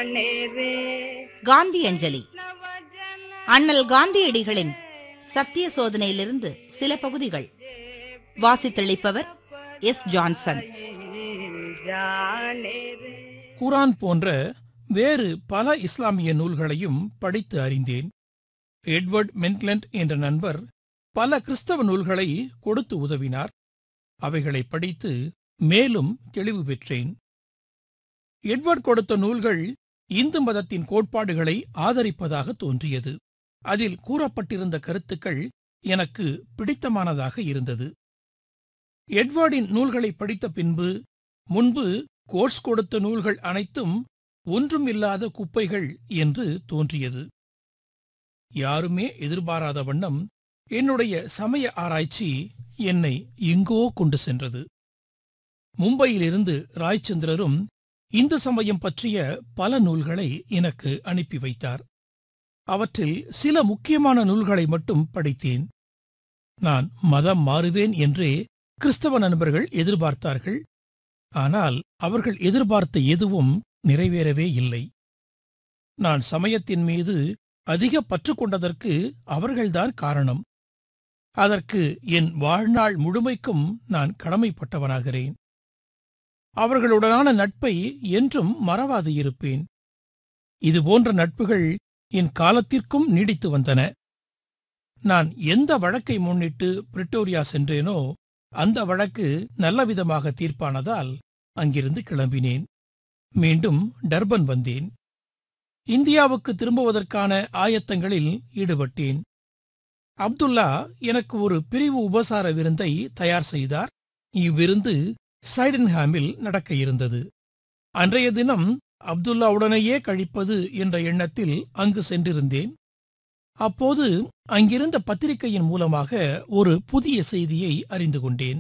जाने रे காந்தி அஞ்சலி அண்ணல் காந்தியடிகளின் சத்திய சோதனையிலிருந்து சில பகுதிகள் வாசித்தளிப்பவர் எஸ் ஜான்சன் जाने रे குரான் போன்ற வேறு பல இஸ்லாமிய நூல்களையும் படித்து அறிந்தேன் எட்வர்ட் மென்க்லண்ட் என்ற நண்பர் பல கிறிஸ்தவ நூல்களை கொடுத்து உதவினார் அவைகளை படித்து மேலும் தெளிவு பெற்றேன் எட்வர்ட் கொடுத்த நூல்கள் இந்து மதத்தின் கோட்பாடுகளை ஆதரிப்பதாக தோன்றியது அதில் கூறப்பட்டிருந்த கருத்துக்கள் எனக்கு பிடித்தமானதாக இருந்தது எட்வர்டின் நூல்களை படித்த பின்பு முன்பு கோர்ஸ் கொடுத்த நூல்கள் அனைத்தும் ஒன்றும் இல்லாத குப்பைகள் என்று தோன்றியது யாருமே எதிர்பாராத வண்ணம் என்னுடைய சமய ஆராய்ச்சி என்னை எங்கோ கொண்டு சென்றது மும்பையிலிருந்து ராய்ச்சந்திரரும் இந்து சமயம் பற்றிய பல நூல்களை எனக்கு அனுப்பி வைத்தார் அவற்றில் சில முக்கியமான நூல்களை மட்டும் படித்தேன் நான் மதம் மாறுவேன் என்றே கிறிஸ்தவ நண்பர்கள் எதிர்பார்த்தார்கள் ஆனால் அவர்கள் எதிர்பார்த்த எதுவும் நிறைவேறவே இல்லை நான் சமயத்தின் மீது அதிக பற்று கொண்டதற்கு அவர்கள்தான் காரணம் அதற்கு என் வாழ்நாள் முழுமைக்கும் நான் கடமைப்பட்டவனாகிறேன் அவர்களுடனான நட்பை என்றும் மறவாது இருப்பேன் இதுபோன்ற நட்புகள் என் காலத்திற்கும் நீடித்து வந்தன நான் எந்த வழக்கை முன்னிட்டு பிரிட்டோரியா சென்றேனோ அந்த வழக்கு நல்லவிதமாக தீர்ப்பானதால் அங்கிருந்து கிளம்பினேன் மீண்டும் டர்பன் வந்தேன் இந்தியாவுக்கு திரும்புவதற்கான ஆயத்தங்களில் ஈடுபட்டேன் அப்துல்லா எனக்கு ஒரு பிரிவு உபசார விருந்தை தயார் செய்தார் இவ்விருந்து சைடன்ஹாமில் நடக்க இருந்தது அன்றைய தினம் அப்துல்லாவுடனேயே கழிப்பது என்ற எண்ணத்தில் அங்கு சென்றிருந்தேன் அப்போது அங்கிருந்த பத்திரிகையின் மூலமாக ஒரு புதிய செய்தியை அறிந்து கொண்டேன்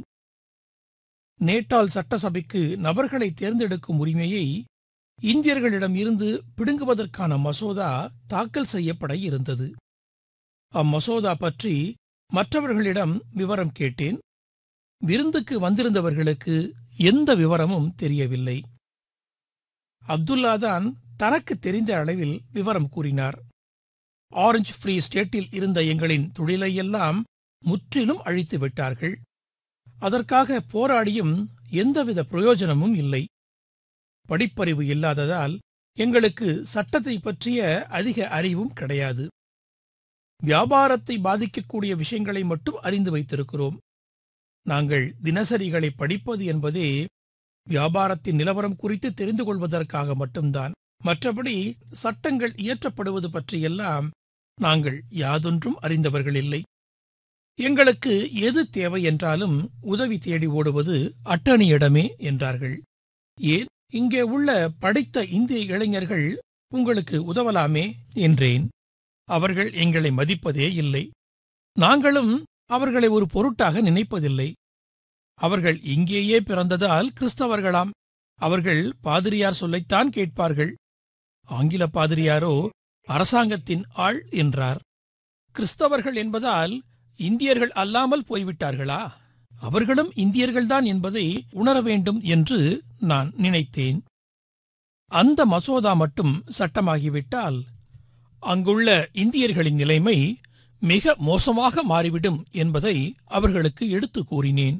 நேட்டால் சட்டசபைக்கு நபர்களை தேர்ந்தெடுக்கும் உரிமையை இந்தியர்களிடம் இருந்து பிடுங்குவதற்கான மசோதா தாக்கல் செய்யப்பட இருந்தது அம்மசோதா பற்றி மற்றவர்களிடம் விவரம் கேட்டேன் விருந்துக்கு வந்திருந்தவர்களுக்கு எந்த விவரமும் தெரியவில்லை அப்துல்லாதான் தனக்கு தெரிந்த அளவில் விவரம் கூறினார் ஆரஞ்சு ஃப்ரீ ஸ்டேட்டில் இருந்த எங்களின் தொழிலையெல்லாம் முற்றிலும் அழித்து விட்டார்கள் அதற்காக போராடியும் எந்தவித பிரயோஜனமும் இல்லை படிப்பறிவு இல்லாததால் எங்களுக்கு சட்டத்தை பற்றிய அதிக அறிவும் கிடையாது வியாபாரத்தை பாதிக்கக்கூடிய விஷயங்களை மட்டும் அறிந்து வைத்திருக்கிறோம் நாங்கள் தினசரிகளை படிப்பது என்பதே வியாபாரத்தின் நிலவரம் குறித்து தெரிந்து கொள்வதற்காக மட்டும்தான் மற்றபடி சட்டங்கள் இயற்றப்படுவது பற்றியெல்லாம் நாங்கள் யாதொன்றும் அறிந்தவர்கள் இல்லை எங்களுக்கு எது தேவை என்றாலும் உதவி தேடி ஓடுவது அட்டணியிடமே என்றார்கள் ஏன் இங்கே உள்ள படித்த இந்திய இளைஞர்கள் உங்களுக்கு உதவலாமே என்றேன் அவர்கள் எங்களை மதிப்பதே இல்லை நாங்களும் அவர்களை ஒரு பொருட்டாக நினைப்பதில்லை அவர்கள் இங்கேயே பிறந்ததால் கிறிஸ்தவர்களாம் அவர்கள் பாதிரியார் சொல்லைத்தான் கேட்பார்கள் ஆங்கில பாதிரியாரோ அரசாங்கத்தின் ஆள் என்றார் கிறிஸ்தவர்கள் என்பதால் இந்தியர்கள் அல்லாமல் போய்விட்டார்களா அவர்களும் இந்தியர்கள்தான் என்பதை உணர வேண்டும் என்று நான் நினைத்தேன் அந்த மசோதா மட்டும் சட்டமாகிவிட்டால் அங்குள்ள இந்தியர்களின் நிலைமை மிக மோசமாக மாறிவிடும் என்பதை அவர்களுக்கு எடுத்து கூறினேன்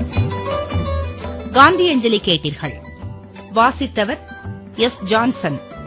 காந்தி அஞ்சலி கேட்டீர்கள் வாசித்தவர் எஸ் ஜான்சன்